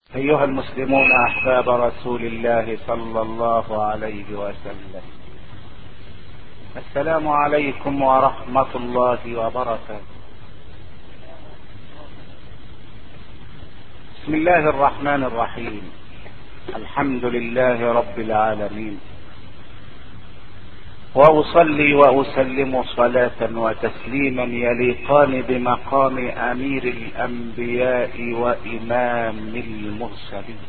أيها المسلمون أحباب رسول الله صلى الله عليه وسلم السلام عليكم ورحمة الله وبركاته بسم الله الرحمن الرحيم الحمد لله رب العالمين واصلي واسلم صلاه وتسليما يليقان بمقام امير الانبياء وامام المرسلين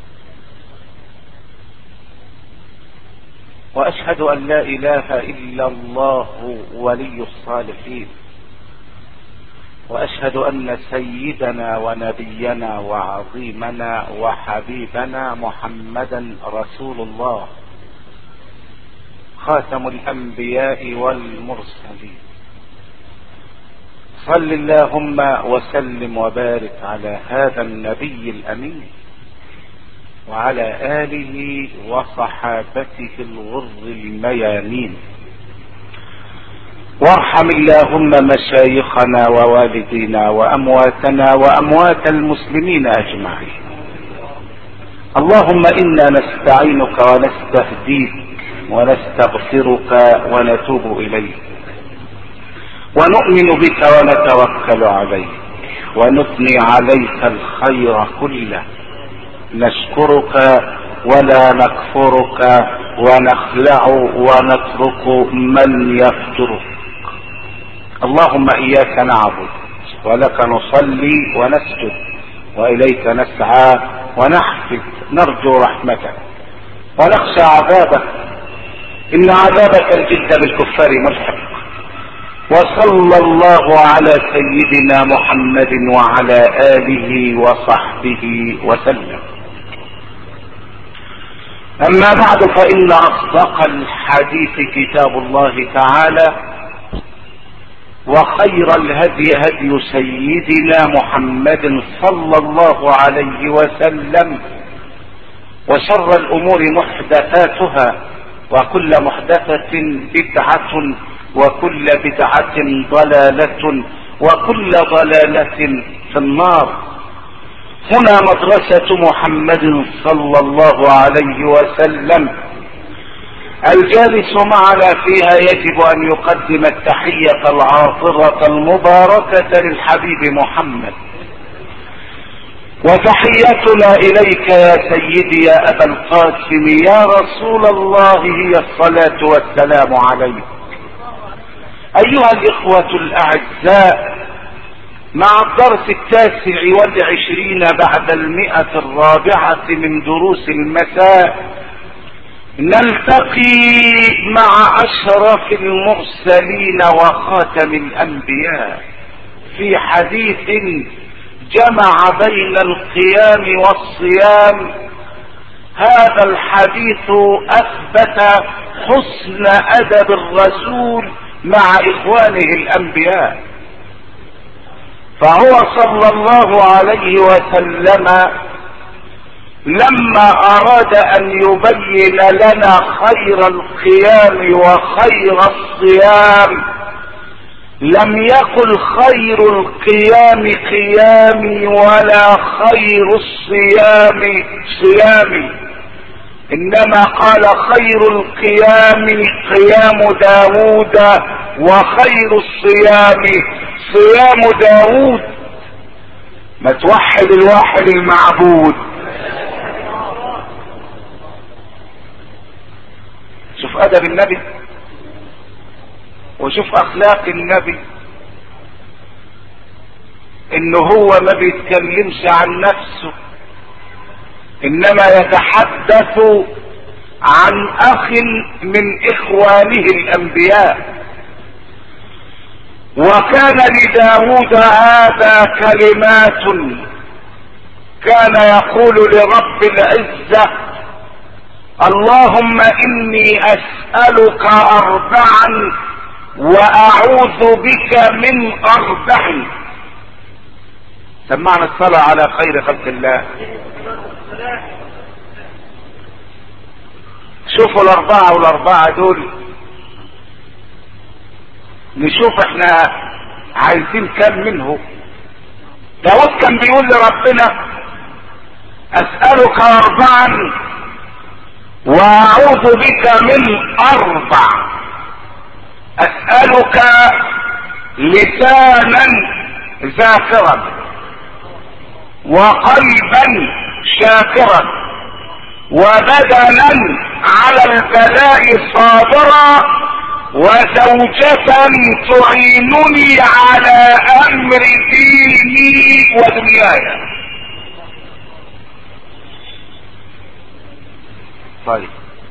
واشهد ان لا اله الا الله ولي الصالحين واشهد ان سيدنا ونبينا وعظيمنا وحبيبنا محمدا رسول الله خاتم الانبياء والمرسلين صل اللهم وسلم وبارك على هذا النبي الامين وعلى اله وصحابته الغر الميامين وارحم اللهم مشايخنا ووالدينا وامواتنا واموات المسلمين اجمعين اللهم انا نستعينك ونستهديك ونستغفرك ونتوب اليك ونؤمن بك ونتوكل عليك ونثني عليك الخير كله نشكرك ولا نكفرك ونخلع ونترك من يفجرك اللهم اياك نعبد ولك نصلي ونسجد واليك نسعى ونحفد نرجو رحمتك ونخشى عذابك ان عذابك الجد بالكفار ملحق وصلى الله على سيدنا محمد وعلى اله وصحبه وسلم اما بعد فان اصدق الحديث كتاب الله تعالى وخير الهدي هدي سيدنا محمد صلى الله عليه وسلم وشر الامور محدثاتها وكل محدثة بدعة وكل بدعة ضلالة وكل ضلالة في النار هنا مدرسة محمد صلى الله عليه وسلم الجالس معنا فيها يجب ان يقدم التحية العاطرة المباركة للحبيب محمد وتحيتنا اليك يا سيدي يا ابا القاسم يا رسول الله هي الصلاة والسلام عليك ايها الاخوة الاعزاء مع الدرس التاسع والعشرين بعد المئة الرابعة من دروس المساء نلتقي مع اشرف المرسلين وخاتم الانبياء في حديث جمع بين القيام والصيام هذا الحديث اثبت حسن ادب الرسول مع اخوانه الانبياء فهو صلى الله عليه وسلم لما اراد ان يبين لنا خير القيام وخير الصيام لم يقل خير القيام قيامي ولا خير الصيام صيامي انما قال خير القيام قيام داود وخير الصيام صيام داود ما توحد الواحد المعبود شوف ادب النبي وشوف اخلاق النبي انه هو ما بيتكلمش عن نفسه انما يتحدث عن اخ من اخوانه الانبياء وكان لداود هذا كلمات كان يقول لرب العزة اللهم اني اسألك اربعا واعوذ بك من اربع سمعنا الصلاة على خير خلق الله شوفوا الاربعة والاربعة دول نشوف احنا عايزين كم منه داود كان بيقول لربنا اسألك اربعا واعوذ بك من اربع اسألك لسانا ذاكرا وقلبا شاكرا وبدنا على البلاء صابرا وزوجة تعينني على امر ديني ودنياي طيب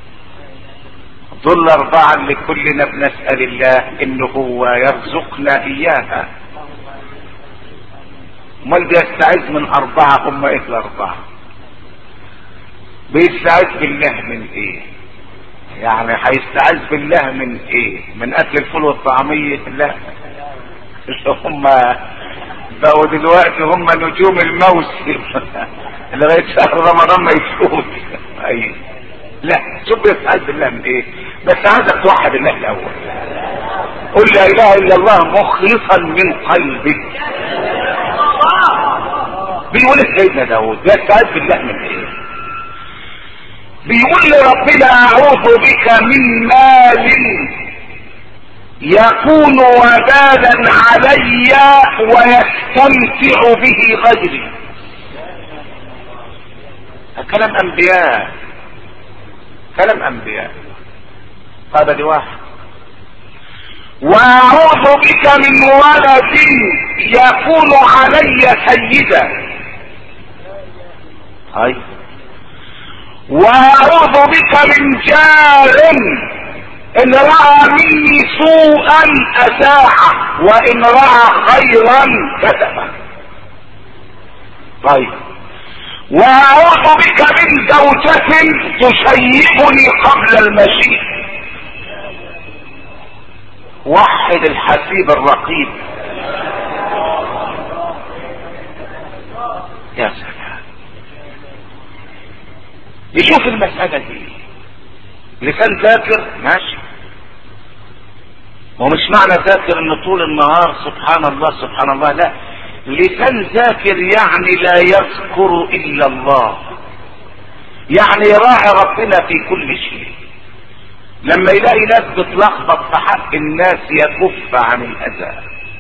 دول اربعة اللي كلنا بنسأل الله انه هو يرزقنا اياها امال بيستعيذ من اربعة هم ايه الاربعة بيستعيذ بالله من ايه يعني هيستعيذ بالله من ايه من اكل الفول والطعمية لا اللي هم بقوا دلوقتي هم نجوم الموسم لغاية شهر رمضان ما يفوت ايوه لا شوف بيستعيذ بالله من ايه بس عايزك توحد الله الاول قل لا اله الا الله مخلصا من قلبك بيقول سيدنا داود بيستعيذ بالله من ايه بيقول لربنا اعوذ بك من مال يكون وبالا علي ويستمتع به غيري كلام انبياء كلام انبياء هذا دي واحد واعوذ بك من ولد يكون علي سيدا هاي واعوذ بك من جار ان راى مني سوءا اساعه وان راى خيرا كتبه طيب واعوذ بك من زوجة تشيبني قبل المشي وحد الحسيب الرقيب يا سلام يشوف المسألة دي لسان ذاكر ماشي ومش معنى ذاكر ان طول النهار سبحان الله سبحان الله لا لسان ذاكر يعني لا يذكر الا الله يعني يراعي ربنا في كل شيء لما يلاقي ناس بتلخبط في حق الناس يكف عن الاذى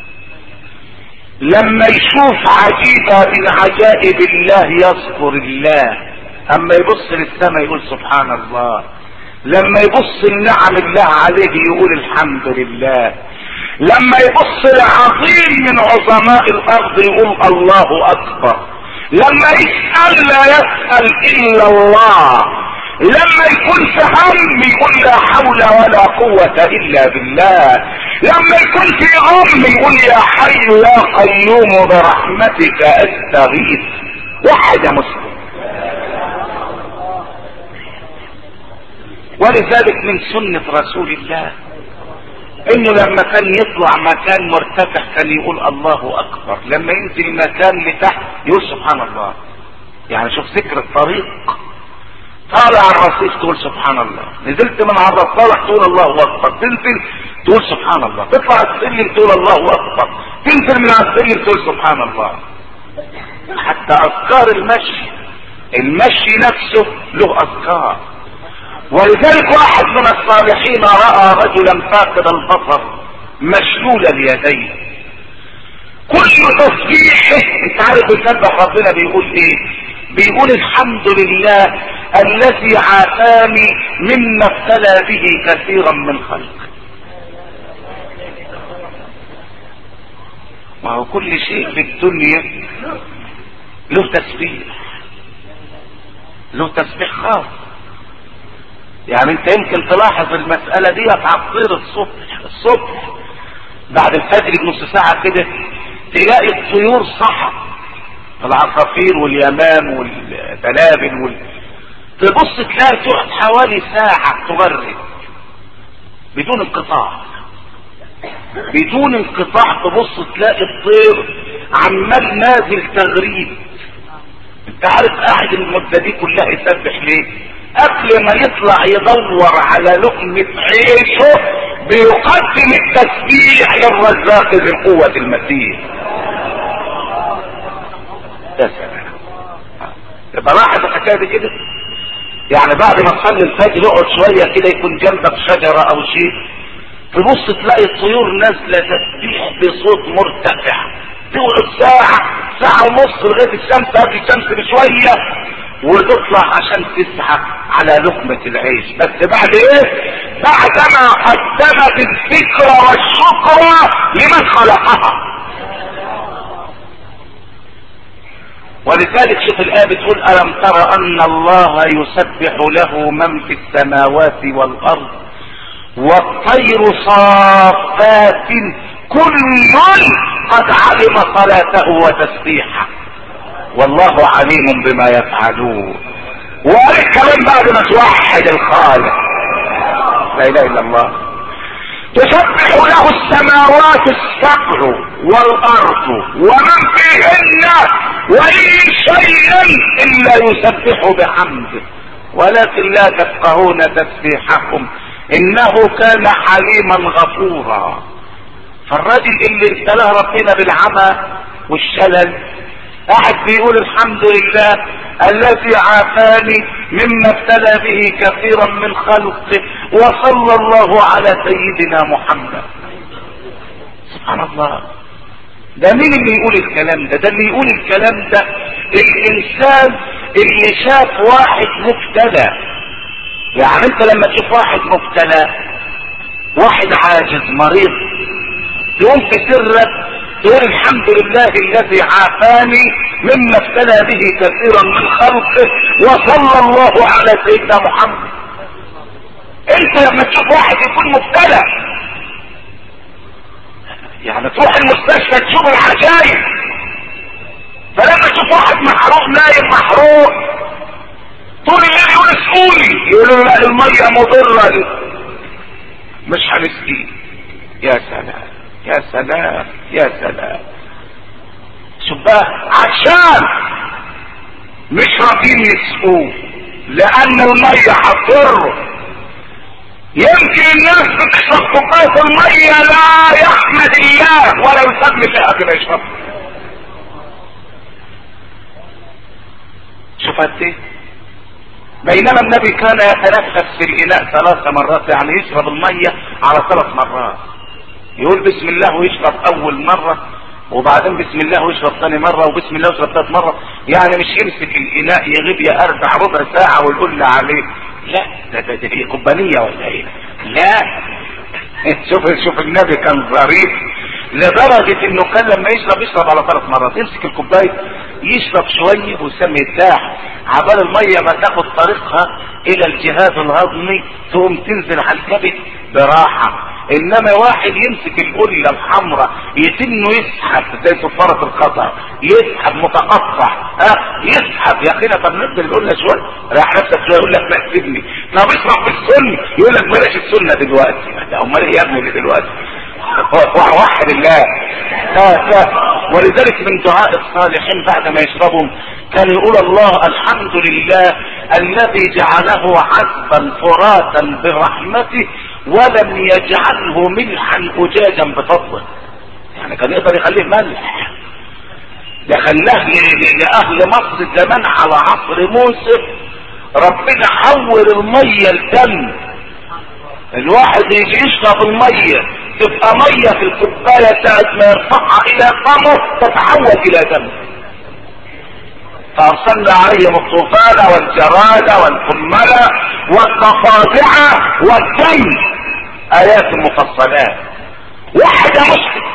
لما يشوف عجيبة من عجائب الله يذكر الله اما يبص للسماء يقول سبحان الله لما يبص لنعم الله عليه يقول الحمد لله لما يبص لعظيم من عظماء الارض يقول الله اكبر لما يسأل لا يسأل الا الله لما يكون في هم يقول لا حول ولا قوة الا بالله لما يكون في غم يقول يا حي يا قيوم برحمتك استغيث وحد يا مسلم ولذلك من سنة رسول الله انه لما كان يطلع مكان مرتفع كان يقول الله اكبر لما ينزل مكان لتحت يقول سبحان الله يعني شوف ذكر الطريق طالع الرصيف تقول سبحان الله نزلت من على الصالح تقول الله اكبر تنزل تقول سبحان الله تطلع السلم تقول الله اكبر تنزل من على السلم تقول سبحان الله حتى اذكار المشي المشي نفسه له اذكار ولذلك واحد من الصالحين راى رجلا فاقد البصر مشلول اليدين كل تصبيحه انت عارف بيسبح ربنا بيقول ايه بيقول الحمد لله الذي عافاني مما ابتلى به كثيرا من خلق ما هو كل شيء في الدنيا له تسبيح له تسبيح خاص يعني انت يمكن تلاحظ المسألة دي هتصير الصبح الصبح بعد الفجر بنص ساعة كده تلاقي الطيور صحى العصافير واليمام والبلابل وال... تبص تلاقي تقعد حوالي ساعة تغرد بدون انقطاع بدون انقطاع تبص تلاقي الطير عمال نازل تغريد انت عارف قاعد المدة دي كلها يسبح ليه قبل ما يطلع يدور على لقمة عيشه بيقدم التسبيح للرزاق ذي القوة المتين يا سلام يبقى لاحظ الحكايه دي كده يعني بعد ما تصلي الفجر اقعد شويه كده يكون جنبك شجره او شيء تبص تلاقي الطيور نازله تسبيح بصوت مرتفع تقعد ساعه ساعه ونص لغايه الشمس قبل الشمس بشويه وتطلع عشان تسعى على لقمة العيش بس بعد ايه بعدما قدمت الذكر والشكر لمن خلقها ولذلك شوف الآية بتقول ألم تر أن الله يسبح له من في السماوات والأرض والطير صافات كل قد علم صلاته وتسبيحه والله عليم بما يفعلون وقال كمان بعد ما توحد الخالق لا اله الا الله تسبح له السماوات السبع والارض ومن فيهن وان شيء الا يسبح بحمده ولكن لا تفقهون تسبيحكم انه كان حليما غفورا فالراجل اللي ابتلاه ربنا بالعمى والشلل قاعد بيقول الحمد لله الذي عافاني مما ابتلى به كثيرا من خلقه وصلى الله على سيدنا محمد سبحان الله ده مين اللي يقول الكلام ده ده اللي يقول الكلام ده الانسان اللي شاف واحد مبتلى يعني انت لما تشوف واحد مبتلى واحد عاجز مريض تقوم في سرك تقول الحمد لله الذي عافاني مما ابتلى به كثيرا من خلقه وصلى الله على سيدنا محمد انت لما تشوف واحد يكون مبتلى يعني تروح المستشفى تشوف العجائب فلما تشوف واحد محروق نايم محروق طول الليل يقول اسقوني يقولوا لا الميه مضره مش هنسقيه يا سلام يا سلام يا سلام شوف بقى عشان مش راضيين يسقوه لان الميه هتضره يمكن الناس بتشرب كوبايه الميه لا يحمد الله ولا يسمي فيها كده يشرب شوف قد ايه بينما النبي كان يتنفس في الاناء ثلاث مرات يعني يشرب الميه على ثلاث مرات يقول بسم الله ويشرب اول مرة وبعدين بسم الله ويشرب ثاني مرة وبسم الله ويشرب ثالث مرة يعني مش يمسك الاناء يغيب يربع ربع ساعة ويقول له عليه لا ده ده, ده هي كوبانية ولا ايه لا شوف شوف النبي كان ظريف لدرجة انه كان لما يشرب يشرب على ثلاث مرات يمسك الكوباية يشرب شوية ويسمي يرتاح عبال المية ما تاخد طريقها الى الجهاز الهضمي تقوم تنزل على الكبد براحة انما واحد يمسك القلة الحمراء يتنه يسحب زي صفارة القطع يسحب متقطع ها يسحب يا اخينا طب نقدر القلة شوية راح نفسك شوية يقول لك لا سيبني طب اشرب في السن يقول لك بلاش السنة دلوقتي امال ايه يا ابني اللي دلوقتي وحد الله ولذلك من دعاء الصالحين بعد ما يشربهم كان يقول الله الحمد لله الذي جعله عذبا فراتا برحمته ولم يجعله ملحا اجاجا بفضله يعني كان يقدر يخليه ملح ده خلاه لاهل مصر زمان على عصر موسى ربنا حول الميه لدم الواحد يجي يشرب الميه تبقى ميه في الكوبايه ساعه ما يرفعها الى فمه تتحول الى دم فارسلنا عليهم الطوفان والجراد والقمل والضفادع والدم ايات مفصلات واحد مسلم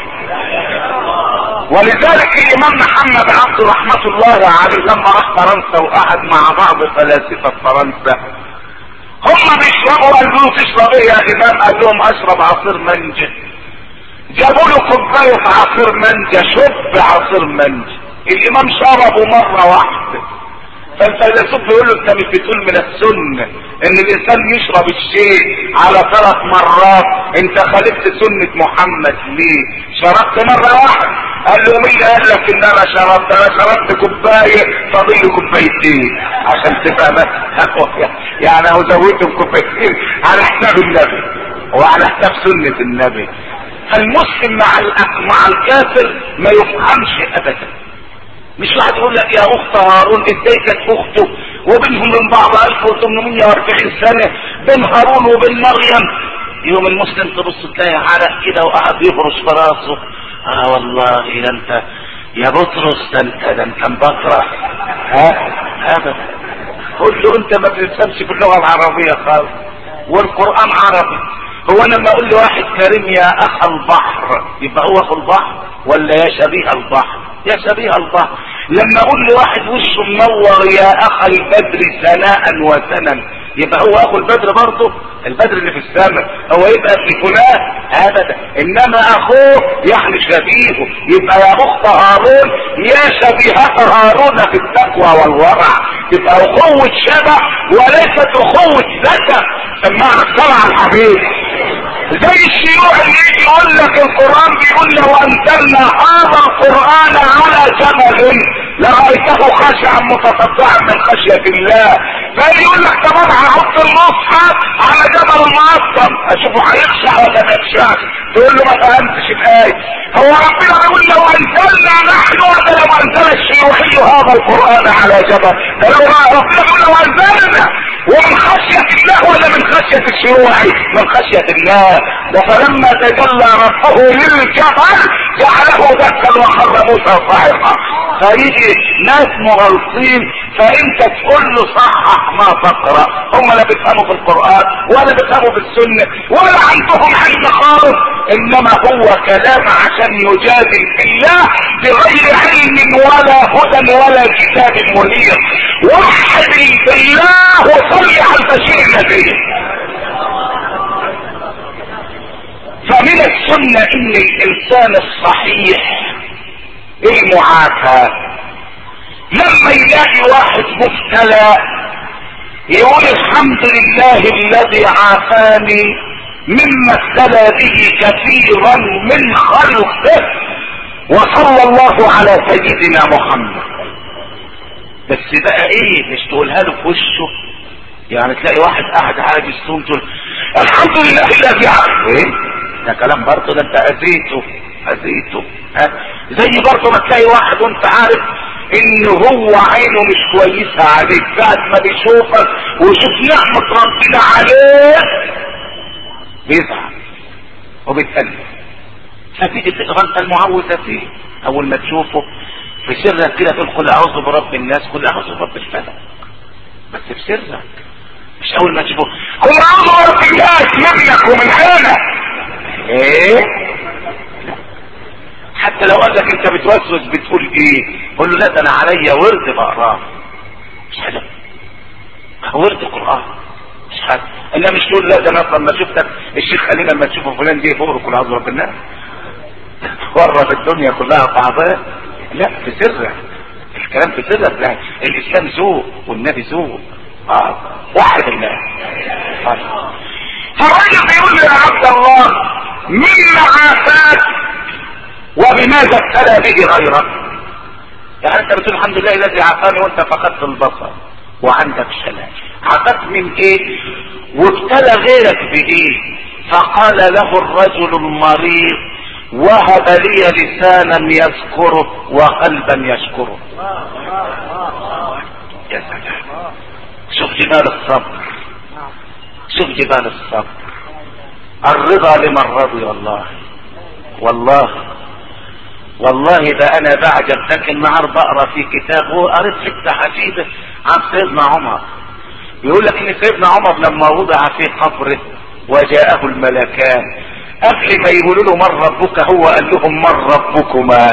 ولذلك الامام محمد عبد رحمة الله عليه لما راح فرنسا وقعد مع بعض فلاسفة فرنسا هم بيشربوا قالوا له تشرب ايه يا امام قال لهم اشرب عصير منجة جابوا له كوباية عصير منجة شب عصير منجة الامام شربه مرة واحدة فالفيلسوف يقول له انت مش بتقول من السنة ان الانسان يشرب الشيء على ثلاث مرات انت خالفت سنة محمد ليه شربت مرة واحدة قال له مين قال لك ان انا شربت انا شربت كوباية فاضل لي كوبايتين عشان تبقى يعني اهو زودت كوبايتين على حساب النبي وعلى حساب سنة النبي فالمسلم مع مع الكافر ما يفهمش ابدا مش واحد يقول لك يا اخت هارون ازاي كانت اخته وبينهم من بعض 1840 سنة بين هارون وبين مريم يوم المسلم تبص تلاقي عرق كده وقعد يفرش في راسه اه والله ده انت يا بطرس ده انت ده انت مبطرة ها ابدا قول له انت ما بتفهمش في اللغة العربية خالص والقرآن عربي هو انا لما اقول لواحد كريم يا اخ البحر يبقى هو اخو البحر ولا يا شبيه البحر يا شبيه البحر لما اقول لواحد وشه منور يا اخ البدر سناء وسنا يبقى هو اخو البدر برضه البدر اللي في السماء هو يبقى في فلان ابدا انما اخوه يعني شبيهه يبقى يا اخت هارون يا شبيهة هارون في التقوى والورع تبقى اخوة شبه وليست اخوة ذكر سمعنا الصلاة على الحبيب زي الشيوع اللي يجي يقول لك القرآن بيقول لو انزلنا هذا القرآن على جبل لرأيته خاشعا متصدعا من خشية الله فيجي يقول لك طب انا هحط المصحف على جبل معظم اشوفه هيخشع ولا ما يخشعش تقول له ما فهمتش الآية هو ربنا بيقول لو انزلنا نحن ولا لو انزل الشيوعي هذا القرآن على جبل قالوا ربنا بيقول لو انزلنا ومن خشية الله ولا من خشية الشيوعي من خشية الله وفلما تجلى ربه للجبل جعله دكا وخر موسى صاعقا فيجي ناس مغلطين فانت تقول له صحح ما تقرا هم لا بيفهموا في القران ولا بيفهموا في السنه ولا عندهم علم خالص انما هو كلام عشان يجادل في الله بغير علم ولا هدى ولا كتاب منير وحد بالله وصلي على البشير النبي فمن السنة ان الانسان الصحيح المعافى لما يلاقي واحد مبتلى يقول الحمد لله الذي عافاني مما ابتلى به كثيرا من خلقه وصلى الله على سيدنا محمد بس بقى ايه مش تقولها له في وشه يعني تلاقي واحد قاعد عاجز تقوم تقول الحمد لله الذي عافاني ايه ده كلام برضه ده انت اذيته اذيته ها زي برضه ما تلاقي واحد وانت عارف ان هو عينه مش كويسه عليك ساعه ما بيشوفك ويشوف نعمه ربنا عليه بيزعل وبيتألم فتيجي تقرا انت المعوذه فيه اول ما تشوفه في سرك كده تقول اعوذ برب الناس قل اعوذ برب الفلق بس في سرك مش اول ما تشوفه قل اعوذ برب الناس منك ومن عينك ايه حتى لو قال لك انت بتوسوس بتقول ايه قول له لا ده انا عليا ورد بقراه مش حاجه ورد قران مش حاجه انا مش تقول لا ده انا لما شفتك الشيخ قال لما تشوفه فلان جه فوق كل عظمه بالله ورط الدنيا كلها بعضها لا في سرك الكلام في سرك لا الاسلام ذوق والنبي ذوق اه وحد الله آه. فالراجل بيقول لي يا عبد الله مما عافاك وبماذا ابتلى به غيرك يعني انت بتقول الحمد لله الذي عافاني وانت فقدت البصر وعندك شلل عافاك من ايه وابتلى غيرك بايه فقال له الرجل المريض وهب لي لسانا يذكره وقلبا يشكره يا سلام شوف جبال الصبر شوف جبال الصبر الرضا لمن رضي والله والله والله ده انا بعجب لكن النهارده اقرا في كتاب هو قريت حته عجيبه عن سيدنا عمر يقول لك ان سيدنا عمر لما وضع في قبره وجاءه الملكان قبل ما يقولوا له من ربك هو قال لهم من ربكما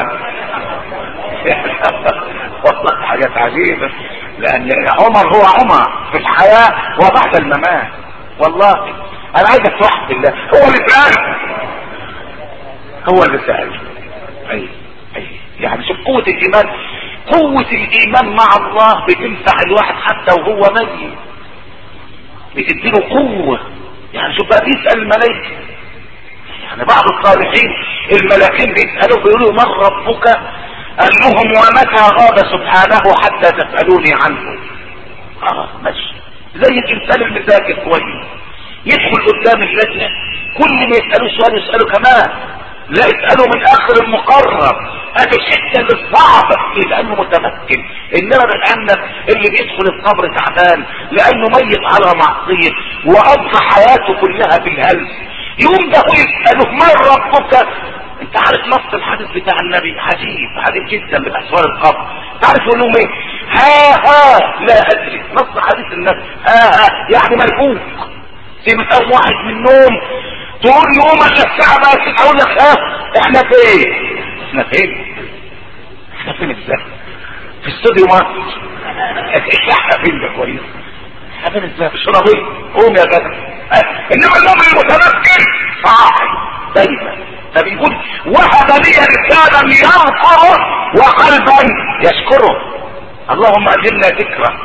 والله حاجات عجيبه لان عمر هو عمر في الحياه وبعد الممات والله انا عايزك توحد الله هو اللي سال هو اللي سال اي اي يعني شوف قوة الايمان قوة الايمان مع الله بتنفع الواحد حتى وهو ميت بتديله قوة يعني شوف بقى بيسأل الملائكة يعني بعض الصالحين الملاكين بيسألوه بيقولوا من ربك قال لهم ومتى غاب سبحانه حتى تسألوني عنه اه ماشي زي الانسان المذاكر كويس يدخل قدام اللجنة كل ما يسألوه سؤال يسأله كمان لا اسأله من اخر المقرر هذه الحته اللي صعبه لانه متمكن انما بالان اللي بيدخل القبر تعبان لانه ميت على معصيه وقضى حياته كلها بالهلس يوم ده يساله من ربك انت عارف نص الحديث بتاع النبي عجيب عجيب جدا من اسوار القبر تعرف يقول لهم ايه ها ها لا ادري نص حديث النبي ها ها يعني ملفوف تيجي تقوم واحد من النوم تقول له قوم الساعه بقى اقول لك ها احنا فين احنا فين احنا فين ازاي في استوديو مصر احنا فين ده كويس احنا فين ازاي في الشرابيه قوم يا جدع انما النوم المتمكن صاحي دايما فبيقول وهب لي لسانا يذكره وقلبا يشكره اللهم اجلنا ذكره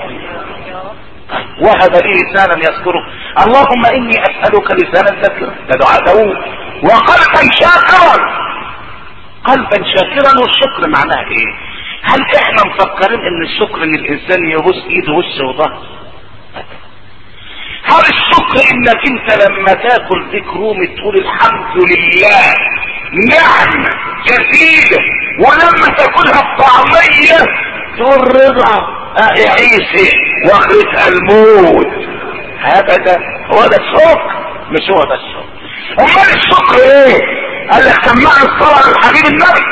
وهب لي لسانا يذكره اللهم اني اسالك لسانا ذكرا ده دعاء داوود وقلبا شاكرا قلبا شاكرا والشكر معناه ايه هل احنا مفكرين ان الشكر ان الانسان يبوس ايده وش وظهر هل الشكر انك انت لما تاكل ذيك رومي تقول الحمد لله نعم جزيلة ولما تاكلها بطعمية تقول رضا اه عيسى واخرتها الموت هذا هو ده الشكر مش هو ده الشكر امال الشكر ايه قال لك سمعنا الصلاة للحبيب النبي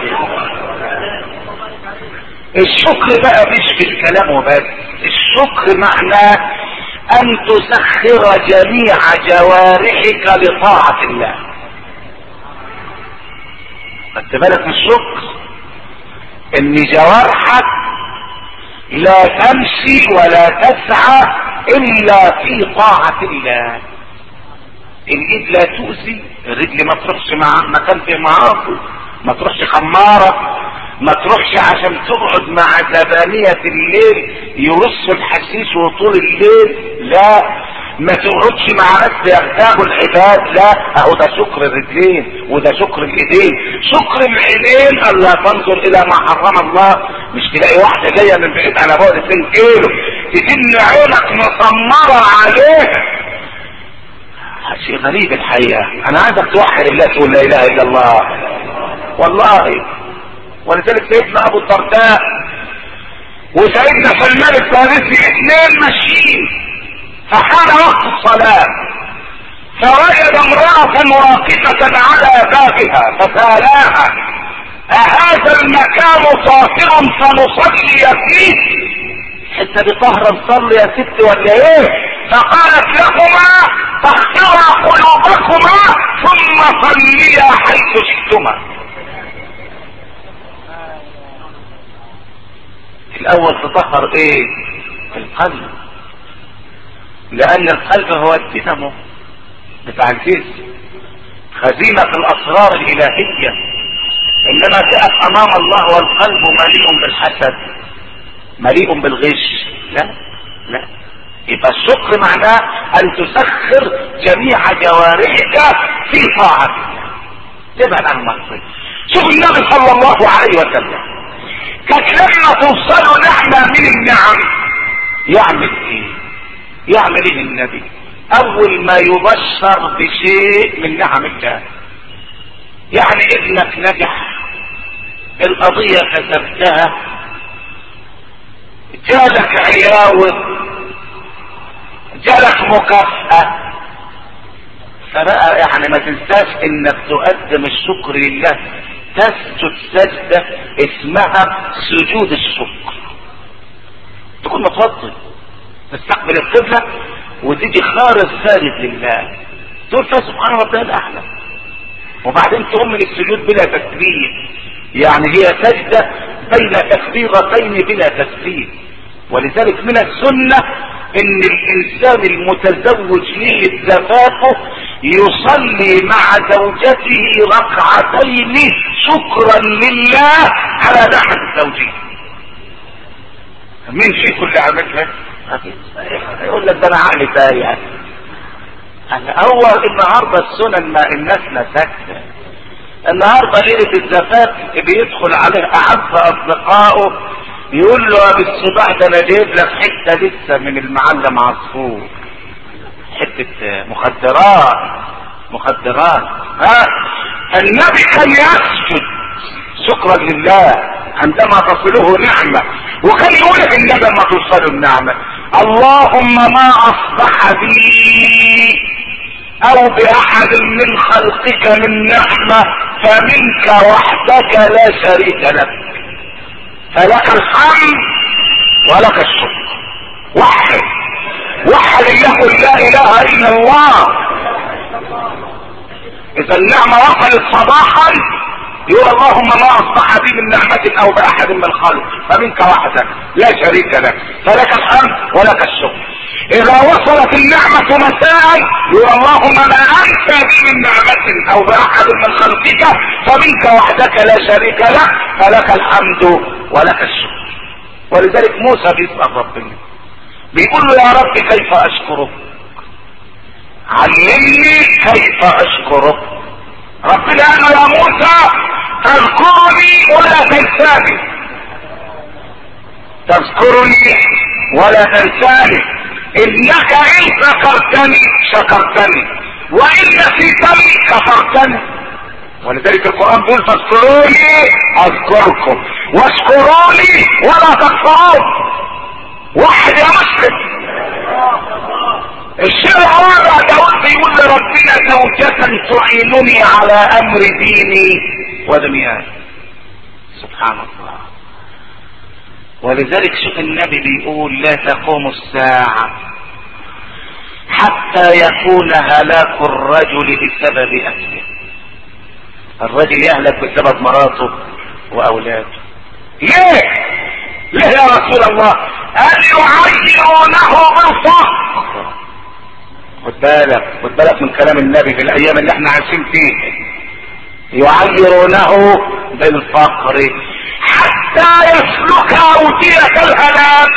الشكر بقى مش في الكلام وبس الشكر معناه ان تسخر جميع جوارحك لطاعة الله خدت بالك من الشكر ان جوارحك لا تمشي ولا تسعى الا في طاعة الله الايد لا تؤذي الرجل ما تروحش مع مكان فيه معاصي ما تروحش خمارة ما تروحش عشان تقعد مع زبانية الليل يرصوا الحشيش وطول الليل لا ما تقعدش مع ناس بيغتابوا العباد لا اهو ده شكر الرجلين وده شكر الايدين شكر العينين الا تنظر الى ما حرم الله مش تلاقي واحدة جاية من بعيد على بعد 2 كيلو تجن عينك مسمرة عليها شيء غريب الحقيقة انا عايزك توحد الله تقول لا اله الا الله والله ولذلك سيدنا ابو الدرداء وسيدنا سلمان الفارسي اثنين ماشيين فحان وقت الصلاة فوجد امرأة واقفة على بابها فسالاها أهذا المكان طاهر فنصلي فيه حتى دي طهرة نصلي يا ست ولا ايه فقالت لهما طهرا قلوبكما ثم صليا حيث شئتما الاول تطهر ايه القلب لان القلب هو الدينامو بتاع الجسم خزينة الاسرار الالهية انما تقف امام الله والقلب مليء بالحسد مليء بالغش لا لا يبقى الشكر معناه ان تسخر جميع جوارحك في طاعة الله تبعد عن المعصية شوف النبي صلى الله عليه وسلم كانت لما توصلوا نعمة من النعم يعمل ايه يعمل ايه النبي اول ما يبشر بشيء من نعم الله يعني ابنك نجح القضية كتبتها جالك عياوة جالك مكافأة فبقى يعني ما تنساش انك تقدم الشكر لله تسجد سجدة اسمها سجود الشكر تكون متوضي تستقبل القبلة وتيجي خارج ساجد لله تقول فيها سبحان ربنا الاعلى وبعدين تقوم من السجود بلا تسبيح يعني هي سجدة بين تكبيرتين بلا تسبيح ولذلك من السنة ان الانسان المتزوج ليه زفافه يصلي مع زوجته ركعتين شكرا لله على نعمة الزوجية مين فيكم اللي عملها يقول لك ده انا عقلي تايه هو النهارده السنن ما الناس نسكت النهارده ليله الزفاف بيدخل عليه اعز اصدقائه يقول له يا بالصباح ده انا جايب لك حته لسه من المعلم عصفور حته مخدرات مخدرات ها النبي كان يسجد شكرا لله عندما تصله نعمة وكان يقول النبي لما توصله النعمة اللهم ما اصبح بي او باحد من خلقك من نعمة فمنك وحدك لا شريك لك فلك الحمد ولك الشكر وحد وحد يقول لا اله الا الله اذا النعمة وصلت صباحا يقول اللهم ما اصبح بي من نعمة او باحد من الخلق فمنك وحدك لا شريك لك فلك الحمد ولك الشكر اذا وصلت النعمة مساء يقول اللهم ما انت بي من نعمة او باحد من خلقك فمنك وحدك لا شريك لك فلك الحمد ولك الشكر ولذلك موسى بيسأل ربنا بيقول له يا رب كيف اشكرك علمني كيف اشكرك ربنا قال له يا موسى تذكرني ولا تنساني تذكرني ولا تنساني انك ان ذكرتني شكرتني وان نسيتني كفرتني ولذلك القرآن بيقول فاذكروني اذكركم واشكروني ولا تكفرون واحد يا مسلم الشيء الرابع داود بيقول لربنا زوجة تعينني على امر ديني ودنياي سبحان الله ولذلك شوف النبي بيقول لا تقوم الساعة حتى يكون هلاك الرجل بسبب اهله الرجل يهلك بسبب مراته واولاده ليه ليه يا رسول الله ان يعيرونه بالفقر خد بالك خد بالك من كلام النبي في الايام اللي احنا عايشين فيها يعيرونه بالفقر حتى يسلك اودية الهلاك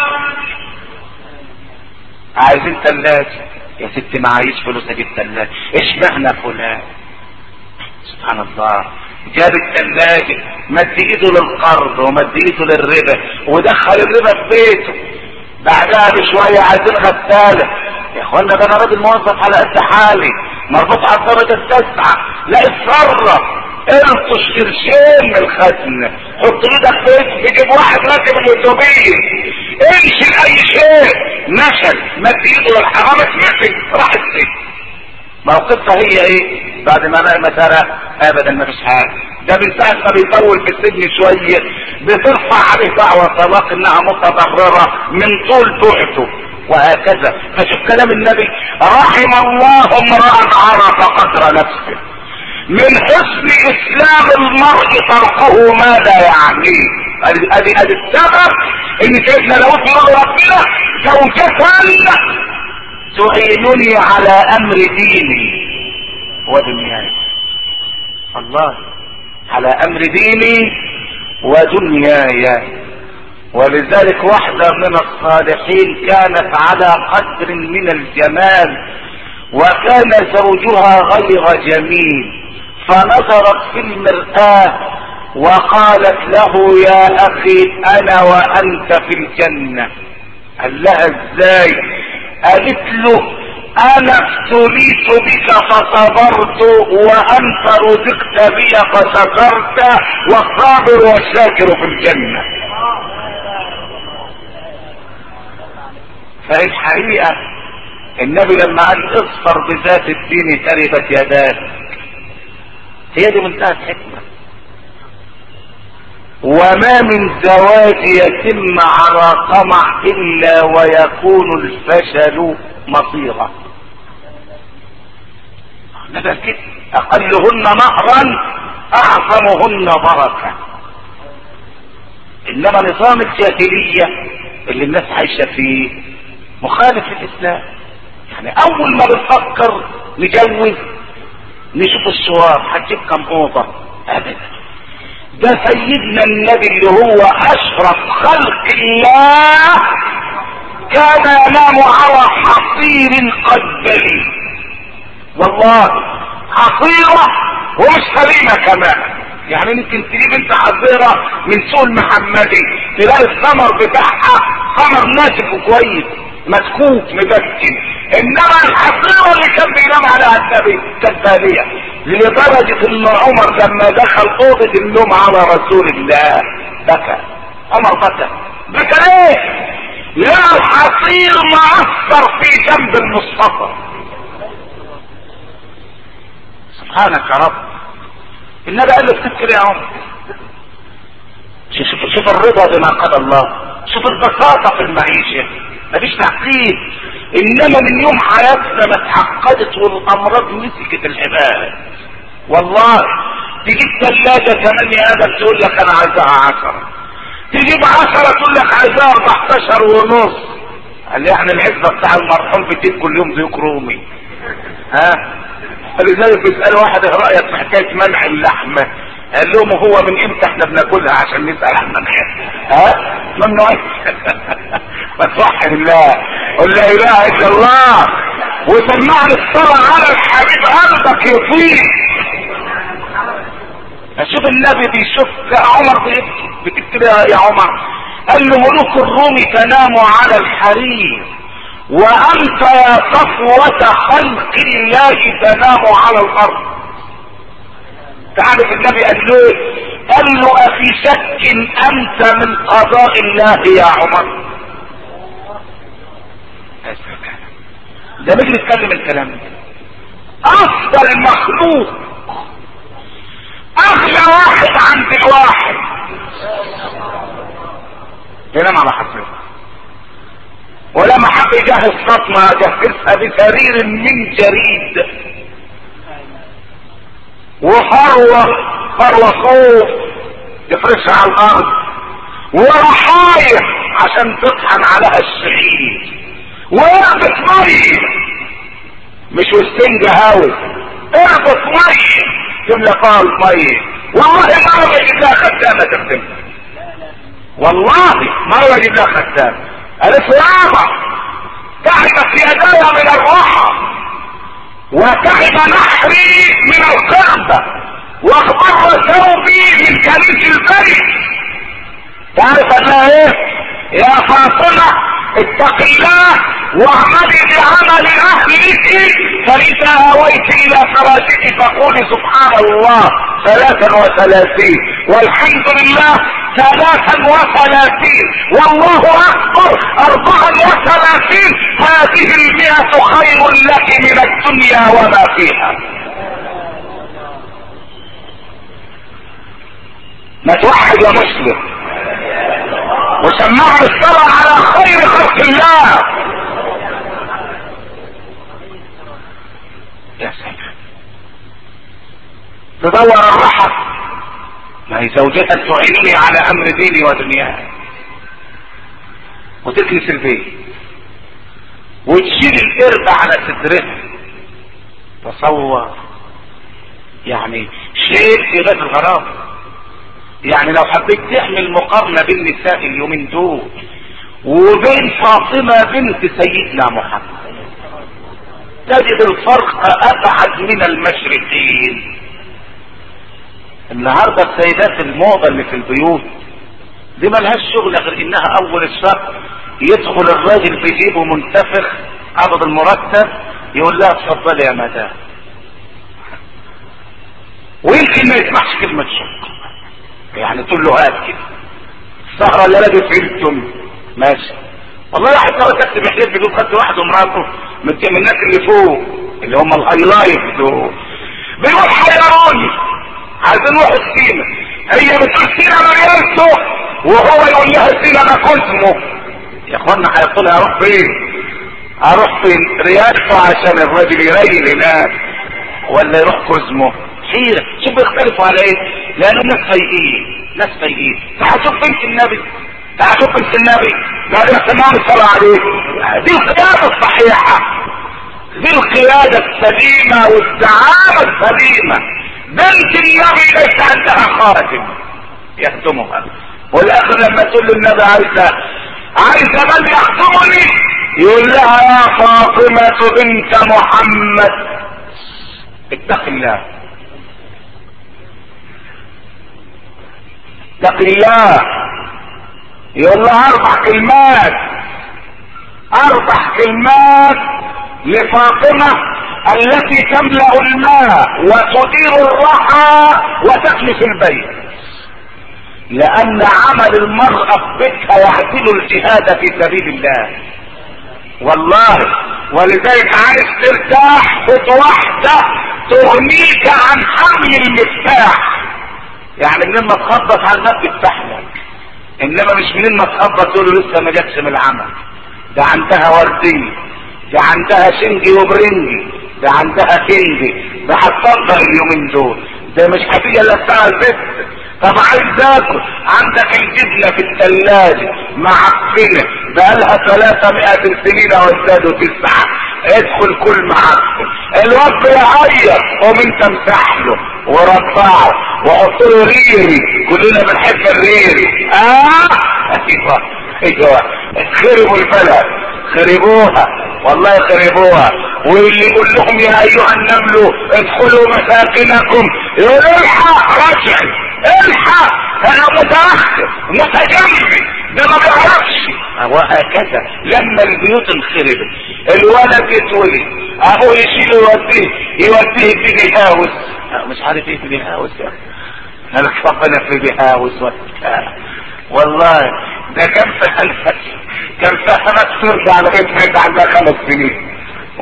عايزين ثلاجة يا ست معيش فلوس اجيب ثلاجة اشمعنى فلان سبحان الله جاب الثلاجة مد ايده للقرض ومد ايده للربا ودخل الربا في بيته بعدها بشوية عايزين غسالة يا اخوانا ده انا راجل موظف على قد حالي مربوط على الدرجة التاسعة لا اتصرف الطش قرشين من الخزنة حط ايدك في تجيب واحد راكب الاتوبيس امشي لاي شيء نشل مد ايده للحرام اتمسك راح السجن موقفها هي ايه بعد ما نام ترى ابدا ما فيش حاجه ده من ساعه ما بيطول في السجن شويه بترفع عليه دعوه طلاق انها متضرره من طول بعته وهكذا فشوف كلام النبي رحم الله امرا عرف قدر نفسه من حسن اسلام المرء تركه ما لا يعنيه ادي ادي ادي السبب ان سيدنا داود يقول ربنا زوجة تعينني على امر ديني ودنياي الله على امر ديني ودنياي ولذلك واحدة من الصالحين كانت على قدر من الجمال وكان زوجها غير جميل فنظرت في المرآة وقالت له يا اخي انا وانت في الجنة قال لها ازاي قالت له انا ابتليت بك فصبرت وانت رزقت بي فشكرت والصابر والشاكر في الجنة فالحقيقة النبي لما قال اصفر بذات الدين تربت يداك هي دي منتهى الحكمة وما من زواج يتم على طمع الا ويكون الفشل مصيره نبقى كده اقلهن مهرا اعظمهن بركة انما نظام الجاهلية اللي الناس عايشة فيه مخالف للاسلام يعني اول ما بنفكر نجوز نشوف الصور هتجيب كم اوضة ابدا ده سيدنا النبي اللي هو اشرف خلق الله كان ينام على حصير قد بلي والله حصيرة ومش سليمة كمان يعني ممكن تجيب انت حصيرة من سوق المحمدي تلاقي الثمر بتاعها ثمر ناشف وكويس مسكوك مبكن انما الحصيرة اللي كان بينام عليها النبي كانت بالية لدرجة ان عمر لما دخل اوضة النوم على رسول الله بكى عمر بكى بكى ليه لا الحصير معصر في جنب المصطفى سبحانك يا رب النبي قال له افتكر يا عمر شوف شوف الرضا بما قضى الله شوف البساطة في المعيشة مفيش تعقيد انما من يوم حياتنا ما اتعقدت والامراض مسكت العباد والله تجيب ثلاجة ثمانية ادم تقول لك انا عايزها عشرة تجيب عشرة تقول لك عايزها 14 ونص قال لي يعني العزبة بتاع المرحوم بتجيب كل يوم ذيك رومي ها فلذلك بيسأل واحد ايه رأيك في حكاية منع اللحمة قال لهم هو من امتى احنا بناكلها عشان نسأل عن منعها ها ممنوع ما توحد الله قل لا اله الا الله وسمعني الصلاة على الحبيب قلبك يطير اشوف النبي بيشوف عمر بيبكي بتبكي يا عمر قال له ملوك الروم تنام على الحرير وانت يا صفوة خلق الله تنام على الارض تعرف النبي قال له قال له افي شك انت من قضاء الله يا عمر ده مش بيتكلم الكلام ده افضل مخلوق اغلى واحد عند الواحد ينام على حصيره ولما حب يجهز فاطمة جهزها بسرير من جريد وفروة فروة صوف يفرشها على الارض ورحايح عشان تطحن عليها الشعير واربط مية مش وسطين هاوي اربط مية تملى فيها المية والله ما هو يجيب لها خدامة تخدمها والله ما هو يجيب لها خدامة قالت يابا تعبت يداي من الراحة وتعب نحري من القربة واخبر ثوبي من كنيس البيت تعرف انها ايه يا فاطمة اتق الله واعملي بعمل اهلك فاذا اويت الى فراشك فقولي سبحان الله ثلاثا وثلاثين والحمد لله ثلاثا وثلاثين والله اكبر اربعا وثلاثين هذه المئة خير لك من الدنيا وما فيها ما توحد يا مسلم وسمعنا الصلاة على خير خلق الله يا سلام تدور الرحى ما هي زوجتها تعينني على امر ديني ودنياي وتكنس البيت وتشيل القرب على صدرها تصور يعني شيء في باب الغرام يعني لو حبيت تعمل مقارنة بين نساء اليومين دول وبين فاطمة بنت سيدنا محمد تجد الفرق ابعد من المشرقين النهاردة السيدات الموضة اللي في البيوت دي ملهاش شغل غير انها اول الشهر يدخل الراجل في جيبه منتفخ قبض المرتب يقول لها اتفضلي يا مدام ويمكن ما يسمعش كلمة شكر يعني تقول له هات كده السهرة اللي لابس عيلتم ماشي والله واحد لو كتب محلف بيقول خدت واحد ومراته من من الناس اللي فوق اللي هم الهايلايت دول بيقول حيروني عايزين نروح السينما هي بتقول سينما ريالته وهو يقول لها سينما كوزمو يا اخوانا هيقول اروح فين اروح فين ريالته عشان الراجل يريل هناك ولا يروح كوزمو حيرة شوف بيختلفوا على ايه لانهم ناس فايقين ناس فايقين تعال شوف بنت النبي تعال شوف بنت النبي لا ده سمعنا الصلاة عليه دي القيادة الصحيحة دي القيادة السليمة والدعامة السليمة بنت النبي ليس عندها خاتم يخدمها والاخر لما تقول له النبي عايزة عايزة من يخدمني يقول لها يا فاطمة بنت محمد اتق الله اتق الله يقول لها اربع كلمات اربع كلمات لفاطمة التي تملأ الماء وتدير الرحى وتكنس البيت لان عمل المرأة في بيتها يعدل الجهاد في سبيل الله والله ولذلك عايز ترتاح خد واحدة تغنيك عن حمل المفتاح يعني منين ما تخبط على الباب تفتح لك انما مش منين ما تخبط تقول له لسه ما جاتش من العمل ده عندها ورديه ده عندها شنجي وبرنجي ده عندها كندي ده هتفضل اليومين دول ده مش هتيجي الا الساعه البيت طب عايز اكل عندك الجبنه في الثلاجه معفنه بقالها 300 سنين وازدادوا تسعه ادخل كل معفن الواد يعيط قوم انت امسح له ورفعه وحط له ريري كلنا بنحب الريري اه ايوه ايوه خربوا البلد خربوها والله خربوها واللي يقول لهم يا ايها النمل ادخلوا مساكنكم يقول الحق رجعي الحق انا متاخر متجمد ده ما بيعرفش وهكذا لما البيوت انخربت الولد يتولد ابوه يشيله يوديه يوديه في هاوس مش عارف ايه في هاوس يا انا ربنا في هاوس والله ده كان فهمت كان فهمت ترجع لغايه ما يبقى عندها خمس سنين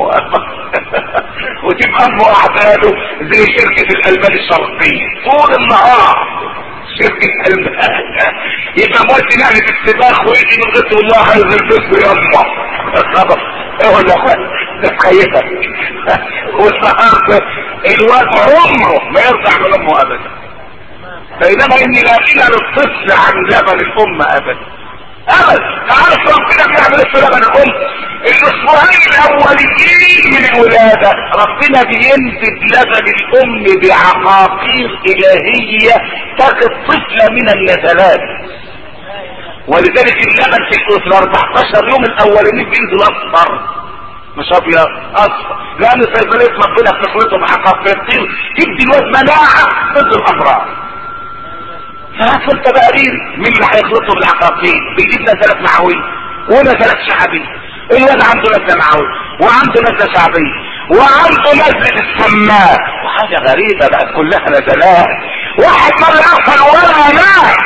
وتبقى امه اعداده زي شركة الالمان الشرقية طول النهار شركة الالمان يبقى موزي يعني في السباق ويجي من غير الله عايز البس يما خلاص ايه ولا ده تخيلك والنهار الواد عمره ما يرجع من امه ابدا بينما اني لا غنى للطفل عن لبن الام ابدا ابدا تعرف ربنا بيعمل ايه في لبن الام الاسبوعين الاوليين من الولاده ربنا بينزل لبن الام بعقاقير الهيه تقي الطفل من النزلات ولذلك اللبن في ال 14 يوم الاولانيين بينزل اصفر مش ابيض اصفر لان صيدليه ربنا بتخلطه بعقاقير تدي الواد مناعه ضد الامراض فهات انت بقى مين مين اللي هيخلطه بالعقاقير بيجيب نزلات معويه ونزلات شعبيه الواد عنده نزله معويه وعنده نزله شعبيه وعنده نزله السماء وحاجه غريبه بقت كلها نزلات واحد مره يغفل ولا مات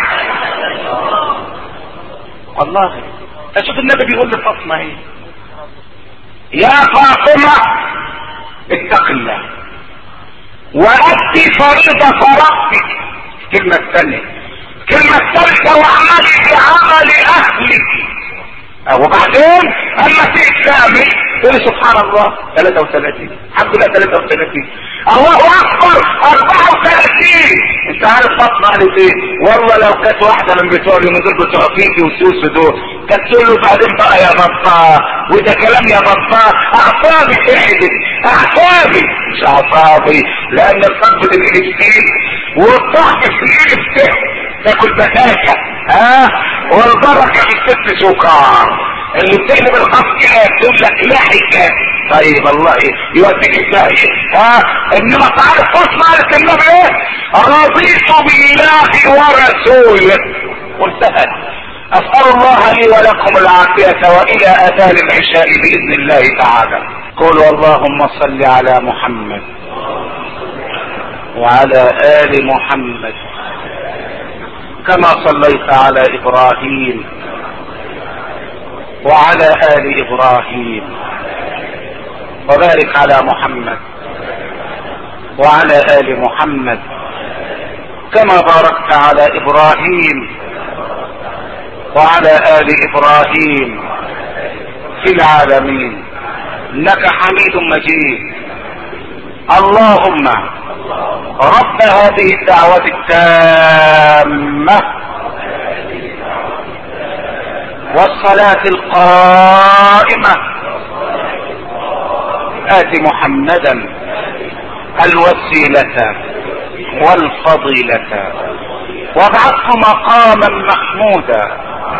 والله اشوف النبي بيقول لفاطمه ايه يا فاطمه اتق الله وأدي فريضة ربك الكلمة الثانية الكلمة الثالثة واعملي بعمل أهلك وبعدين أما في إسلامي تقول سبحان الله 33 الحمد لله 33 الله أكبر 34 أنت عارف فاطمة قالت إيه؟ والله لو كانت واحدة من بتوع اليومين دول بتوع فيفي وسوس دول كانت تقول له بعدين بقى يا بطة وده كلام يا بطة أعصابي تحدث أعصابي مش أعصابي لأن الفرد الإلكترين والضغط في الإلكترين تاكل بتاكة ها والبركة في الست سكر اللي بتقلب الخط كده تقول لك لحكة طيب الله يوديك الداهية ها انما تعرف فاطمة قالت النبي ايه رضيت بالله ورسوله وانتهت اسأل الله لي ولكم العافية والى اذان العشاء باذن الله تعالى قولوا اللهم صل على محمد وعلى ال محمد كما صليت على ابراهيم وعلى ال ابراهيم وبارك على محمد وعلى ال محمد كما باركت على ابراهيم وعلى ال ابراهيم في العالمين انك حميد مجيد اللهم رب هذه الدعوة التامة والصلاة القائمة آت محمدا الوسيلة والفضيلة وابعثه مقاما محمودا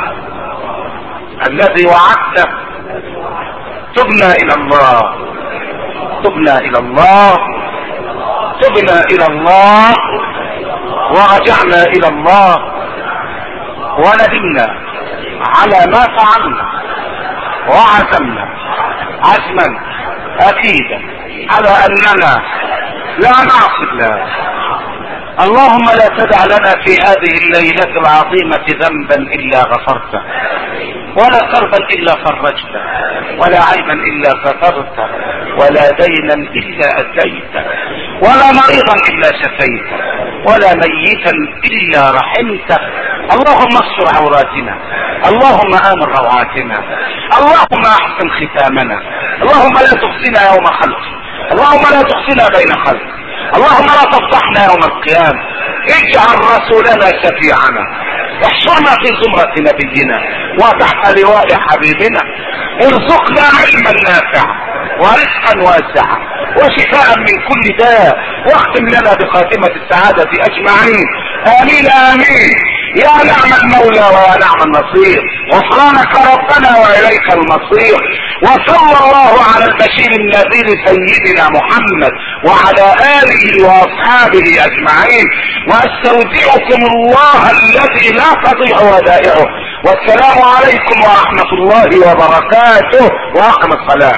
الذي وعدته تبنا الى الله تبنا الى الله تبنا الى الله ورجعنا الى الله وندمنا على ما فعلنا وعزمنا عزما اكيدا على اننا لا نعصي الله اللهم لا تدع لنا في هذه الليلة العظيمة ذنبا الا غفرته ولا كربا الا فرجته ولا عيبا الا سترته ولا دينا الا اتيته ولا مريضا الا شفيته ولا ميتا الا رحمته اللهم استر عوراتنا اللهم امن روعاتنا اللهم احسن ختامنا اللهم لا تخزنا يوم خلق اللهم لا تخزنا بين خلق اللهم لا تفضحنا يوم القيامة اجعل رسولنا شفيعنا احشرنا في زمرة نبينا وتحت لواء حبيبنا ارزقنا علما نافعا ورزقا واسعا وشفاء من كل داء واختم لنا بخاتمة السعادة اجمعين امين امين يا نعم المولى ويا نعم النصير غفرانك ربنا واليك المصير وصلى الله على البشير النذير سيدنا محمد وعلى اله واصحابه اجمعين واستودعكم الله الذي لا تضيع ودائعه والسلام عليكم ورحمه الله وبركاته واقم الصلاه